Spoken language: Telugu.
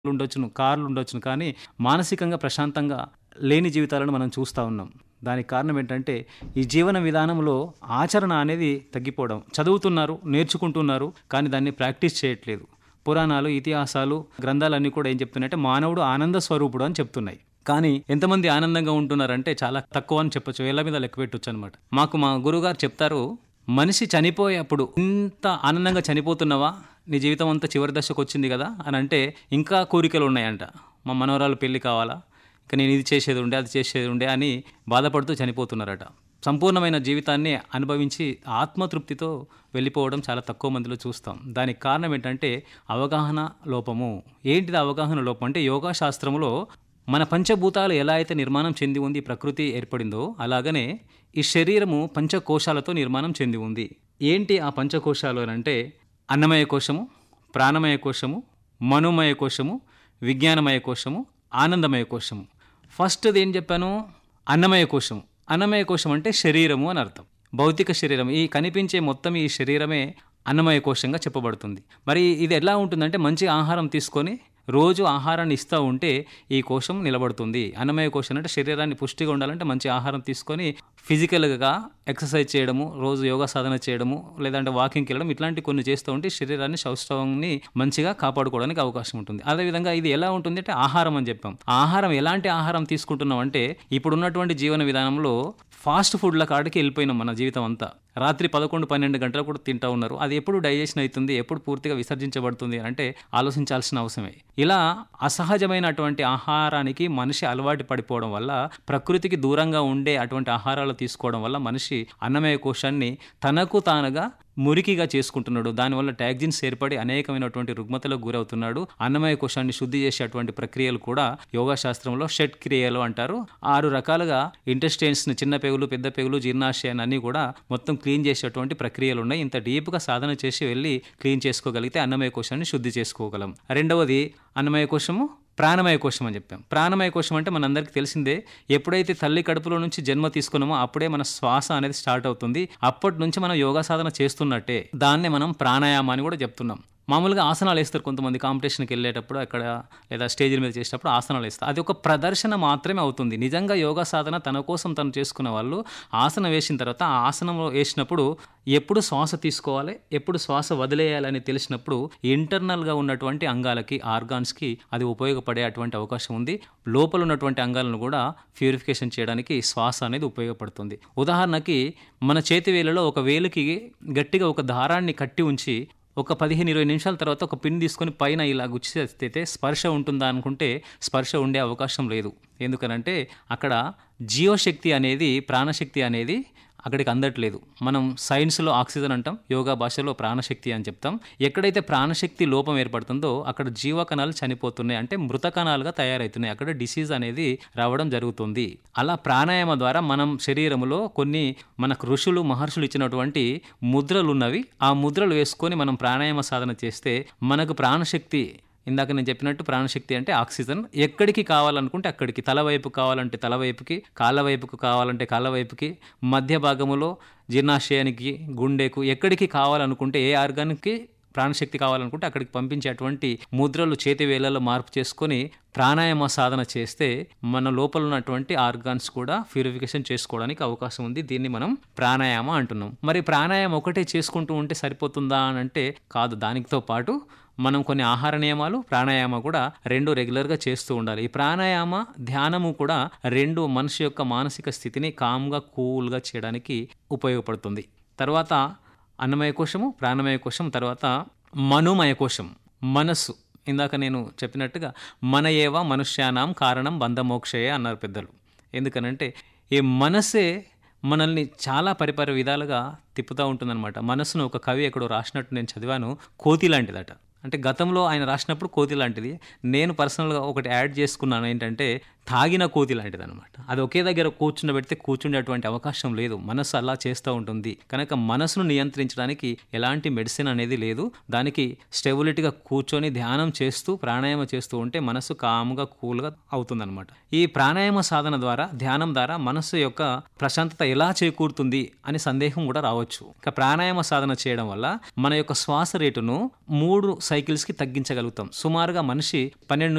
ఉండొచ్చును కార్లు ఉండొచ్చును కానీ మానసికంగా ప్రశాంతంగా లేని జీవితాలను మనం చూస్తూ ఉన్నాం దానికి కారణం ఏంటంటే ఈ జీవన విధానంలో ఆచరణ అనేది తగ్గిపోవడం చదువుతున్నారు నేర్చుకుంటున్నారు కానీ దాన్ని ప్రాక్టీస్ చేయట్లేదు పురాణాలు ఇతిహాసాలు గ్రంథాలన్నీ కూడా ఏం చెప్తున్నాయంటే మానవుడు ఆనంద స్వరూపుడు అని చెప్తున్నాయి కానీ ఎంతమంది ఆనందంగా ఉంటున్నారంటే చాలా తక్కువ అని చెప్పొచ్చు వేళ్ళ మీద లెక్క పెట్టొచ్చు అనమాట మాకు మా గురువుగారు చెప్తారు మనిషి చనిపోయేప్పుడు ఇంత ఆనందంగా చనిపోతున్నావా నీ జీవితం అంతా చివరి దశకు వచ్చింది కదా అని అంటే ఇంకా కోరికలు ఉన్నాయంట మా మనవరాలు పెళ్లి కావాలా ఇంకా నేను ఇది చేసేది ఉండే అది చేసేది ఉండే అని బాధపడుతూ చనిపోతున్నారట సంపూర్ణమైన జీవితాన్ని అనుభవించి ఆత్మతృప్తితో వెళ్ళిపోవడం చాలా తక్కువ మందిలో చూస్తాం దానికి కారణం ఏంటంటే అవగాహన లోపము ఏంటిది అవగాహన లోపం అంటే యోగా శాస్త్రములో మన పంచభూతాలు ఎలా అయితే నిర్మాణం చెంది ఉంది ప్రకృతి ఏర్పడిందో అలాగనే ఈ శరీరము పంచకోశాలతో నిర్మాణం చెంది ఉంది ఏంటి ఆ పంచకోశాలు అని అంటే అన్నమయ కోశము ప్రాణమయ కోశము మనోమయ కోశము విజ్ఞానమయ కోశము ఆనందమయ కోశము ఫస్ట్ది ఏం చెప్పాను అన్నమయ కోశము అన్నమయ కోశం అంటే శరీరము అని అర్థం భౌతిక శరీరం ఈ కనిపించే మొత్తం ఈ శరీరమే అన్నమయ కోశంగా చెప్పబడుతుంది మరి ఇది ఎలా ఉంటుందంటే మంచి ఆహారం తీసుకొని రోజు ఆహారాన్ని ఇస్తూ ఉంటే ఈ కోశం నిలబడుతుంది అన్నమయ కోశం అంటే శరీరాన్ని పుష్టిగా ఉండాలంటే మంచి ఆహారం తీసుకొని ఫిజికల్గా ఎక్సర్సైజ్ చేయడము రోజు యోగా సాధన చేయడము లేదంటే వాకింగ్కి వెళ్ళడం ఇట్లాంటి కొన్ని చేస్తూ ఉంటే శరీరాన్ని సౌష్ఠవాన్ని మంచిగా కాపాడుకోవడానికి అవకాశం ఉంటుంది అదేవిధంగా ఇది ఎలా ఉంటుంది అంటే ఆహారం అని చెప్పాం ఆ ఆహారం ఎలాంటి ఆహారం తీసుకుంటున్నాం అంటే ఇప్పుడున్నటువంటి జీవన విధానంలో ఫాస్ట్ ఫుడ్ల కాడికి వెళ్ళిపోయినాం మన జీవితం అంతా రాత్రి పదకొండు పన్నెండు గంటలు కూడా తింటూ ఉన్నారు అది ఎప్పుడు డైజెషన్ అవుతుంది ఎప్పుడు పూర్తిగా విసర్జించబడుతుంది అంటే ఆలోచించాల్సిన అవసరమే ఇలా అసహజమైనటువంటి ఆహారానికి మనిషి అలవాటు పడిపోవడం వల్ల ప్రకృతికి దూరంగా ఉండే అటువంటి ఆహారాలు తీసుకోవడం వల్ల మనిషి అన్నమయ కోశాన్ని తనకు తానుగా మురికిగా చేసుకుంటున్నాడు దానివల్ల ట్యాగ్జిన్స్ ఏర్పడి అనేకమైనటువంటి రుగ్మతలకు గురవుతున్నాడు అన్నమయ కోశాన్ని శుద్ధి చేసేటువంటి ప్రక్రియలు కూడా యోగా శాస్త్రంలో షట్ క్రియలు అంటారు ఆరు రకాలుగా ఇంటెస్టైన్స్ ని చిన్న పెగులు పెద్ద పెగులు జీర్ణాశయాన్ని అన్ని కూడా మొత్తం క్లీన్ చేసేటువంటి ప్రక్రియలు ఉన్నాయి ఇంత డీప్గా సాధన చేసి వెళ్ళి క్లీన్ చేసుకోగలిగితే అన్నమయ కోశాన్ని శుద్ధి చేసుకోగలం రెండవది అన్నమయ కోశము ప్రాణమయ కోశం అని చెప్పాం ప్రాణమయ కోశం అంటే మనందరికీ తెలిసిందే ఎప్పుడైతే తల్లి కడుపులో నుంచి జన్మ తీసుకున్నామో అప్పుడే మన శ్వాస అనేది స్టార్ట్ అవుతుంది అప్పటి నుంచి మనం యోగా సాధన చేస్తున్నట్టే దాన్నే మనం ప్రాణాయామం అని కూడా చెప్తున్నాం మామూలుగా ఆసనాలు వేస్తారు కొంతమంది కాంపిటీషన్కి వెళ్ళేటప్పుడు అక్కడ లేదా స్టేజ్ మీద చేసేటప్పుడు ఆసనాలు వేస్తారు అది ఒక ప్రదర్శన మాత్రమే అవుతుంది నిజంగా యోగా సాధన తన కోసం తను చేసుకున్న వాళ్ళు ఆసనం వేసిన తర్వాత ఆ ఆసనం వేసినప్పుడు ఎప్పుడు శ్వాస తీసుకోవాలి ఎప్పుడు శ్వాస వదిలేయాలని తెలిసినప్పుడు ఇంటర్నల్గా ఉన్నటువంటి అంగాలకి ఆర్గాన్స్కి అది ఉపయోగపడే అటువంటి అవకాశం ఉంది లోపల ఉన్నటువంటి అంగాలను కూడా ప్యూరిఫికేషన్ చేయడానికి శ్వాస అనేది ఉపయోగపడుతుంది ఉదాహరణకి మన చేతి వేలలో ఒక వేలుకి గట్టిగా ఒక దారాన్ని కట్టి ఉంచి ఒక పదిహేను ఇరవై నిమిషాల తర్వాత ఒక పిన్ తీసుకొని పైన ఇలా గుచ్చితే స్పర్శ ఉంటుందా అనుకుంటే స్పర్శ ఉండే అవకాశం లేదు ఎందుకనంటే అక్కడ జీవశక్తి అనేది ప్రాణశక్తి అనేది అక్కడికి అందట్లేదు మనం సైన్స్లో ఆక్సిజన్ అంటాం యోగా భాషలో ప్రాణశక్తి అని చెప్తాం ఎక్కడైతే ప్రాణశక్తి లోపం ఏర్పడుతుందో అక్కడ జీవకణాలు చనిపోతున్నాయి అంటే మృత కణాలుగా తయారవుతున్నాయి అక్కడ డిసీజ్ అనేది రావడం జరుగుతుంది అలా ప్రాణాయామ ద్వారా మనం శరీరంలో కొన్ని మనకు ఋషులు మహర్షులు ఇచ్చినటువంటి ముద్రలు ఉన్నవి ఆ ముద్రలు వేసుకొని మనం ప్రాణాయామ సాధన చేస్తే మనకు ప్రాణశక్తి ఇందాక నేను చెప్పినట్టు ప్రాణశక్తి అంటే ఆక్సిజన్ ఎక్కడికి కావాలనుకుంటే అక్కడికి తల వైపు కావాలంటే తల వైపుకి కాళ్ళ వైపుకు కావాలంటే కాళ్ళ వైపుకి మధ్య భాగములో జీర్ణాశయానికి గుండెకు ఎక్కడికి కావాలనుకుంటే ఏ ఆర్గాన్కి ప్రాణశక్తి కావాలనుకుంటే అక్కడికి పంపించేటువంటి ముద్రలు చేతి వేళల్లో మార్పు చేసుకొని ప్రాణాయామ సాధన చేస్తే మన లోపల ఉన్నటువంటి ఆర్గాన్స్ కూడా ప్యూరిఫికేషన్ చేసుకోవడానికి అవకాశం ఉంది దీన్ని మనం ప్రాణాయామ అంటున్నాం మరి ప్రాణాయామం ఒకటే చేసుకుంటూ ఉంటే సరిపోతుందా అని అంటే కాదు దానితో పాటు మనం కొన్ని ఆహార నియమాలు ప్రాణాయామ కూడా రెండు రెగ్యులర్గా చేస్తూ ఉండాలి ఈ ప్రాణాయామ ధ్యానము కూడా రెండు మనిషి యొక్క మానసిక స్థితిని కామ్గా కూల్గా చేయడానికి ఉపయోగపడుతుంది తర్వాత అన్నమయ కోశము ప్రాణమయ కోశం తర్వాత మనోమయ కోశం మనస్సు ఇందాక నేను చెప్పినట్టుగా మన ఏవ మనుష్యానాం కారణం బంధమోక్షయే అన్నారు పెద్దలు ఎందుకనంటే ఈ మనసే మనల్ని చాలా పరిపరి విధాలుగా తిప్పుతూ ఉంటుందన్నమాట మనసును ఒక కవి ఎక్కడో రాసినట్టు నేను చదివాను కోతి లాంటిదట అంటే గతంలో ఆయన రాసినప్పుడు కోతి లాంటిది నేను పర్సనల్గా ఒకటి యాడ్ చేసుకున్నాను ఏంటంటే తాగిన కోతి లాంటిది అనమాట అది ఒకే దగ్గర కూర్చుండబెడితే కూర్చుండేటువంటి అవకాశం లేదు మనసు అలా చేస్తూ ఉంటుంది కనుక మనసును నియంత్రించడానికి ఎలాంటి మెడిసిన్ అనేది లేదు దానికి స్టెబిలిటీగా కూర్చొని ధ్యానం చేస్తూ ప్రాణాయామం చేస్తూ ఉంటే మనసు కామ్గా కూల్గా అవుతుందన్నమాట ఈ ప్రాణాయామ సాధన ద్వారా ధ్యానం ద్వారా మనసు యొక్క ప్రశాంతత ఎలా చేకూరుతుంది అని సందేహం కూడా రావచ్చు ఇక ప్రాణాయామ సాధన చేయడం వల్ల మన యొక్క శ్వాస రేటును మూడు సైకిల్స్కి తగ్గించగలుగుతాం సుమారుగా మనిషి పన్నెండు